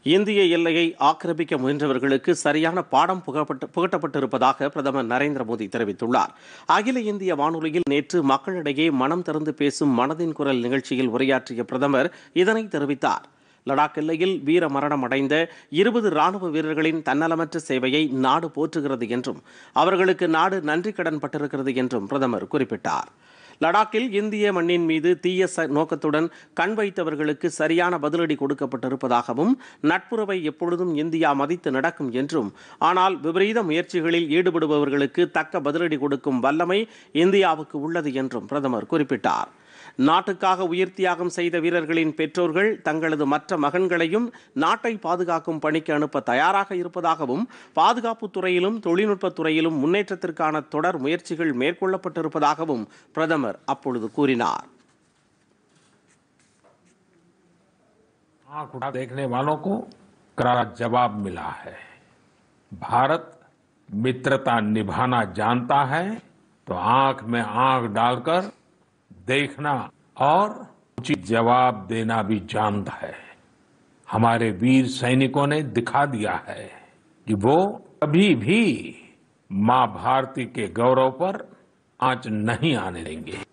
இந்திய எல்லையை ஆக்கிரமிக்க முயன்றவர்களுக்கு சரியான பாடம் புகப்பட்டு புகட்டப்பட்டிருப்பதாக பிரதமர் நரேந்திர மோடி தெரிவித்துள்ளார் அகில இந்திய வானொலியில் நேற்று மக்களிடையே மனம் திறந்து பேசும் மனதின் குரல் நிகழ்ச்சியில் உரையாற்றிய பிரதமர் இதனை தெரிவித்தார் லடாக் எல்லையில் வீர மரணம் அடைந்த இருபது ராணுவ வீரர்களின் தன்னலமற்ற சேவையை நாடு போற்றுகிறது என்றும் அவர்களுக்கு நாடு நன்றி கடன் பட்டிருக்கிறது என்றும் பிரதமர் குறிப்பிட்டார் லடாக்கில் இந்திய மண்ணின் மீது தீய ச- நோக்கத்துடன் கண் வைத்தவர்களுக்கு சரியான பதிலடி கொடுக்கப்பட்டிருப்பதாகவும் நட்புறவை எப்பொழுதும் இந்தியா மதித்து நடக்கும் என்றும் ஆனால் விபரீத முயற்சிகளில் ஈடுபடுபவர்களுக்கு தக்க பதிலடி கொடுக்கும் வல்லமை இந்தியாவுக்கு உள்ளது என்றும் பிரதமர் குறிப்பிட்டார் நாட்டுக்காக உயிர் தியாகம் செய்த வீரர்களின் பெற்றோர்கள் தங்களது மற்ற மகன்களையும் நாட்டை பாதுகாக்கும் பணிக்கு அனுப்ப தயாராக இருப்பதாகவும் பாதுகாப்புத் துறையிலும் தொழில்நுட்பத் துறையிலும் முன்னேற்றத்திற்கான தொடர் முயற்சிகள் மேற்கொள்ளப்பட்டிருப்பதாகவும் பிரதமர் அப்பொழுது கூறினார் आंख उठा देखने वालों को करारा जवाब मिला है भारत मित्रता निभाना जानता है तो आंख में आंख डालकर देखना और उचित जवाब देना भी जानता है हमारे वीर सैनिकों ने दिखा दिया है कि वो कभी भी मां भारती के गौरव पर आंच नहीं आने देंगे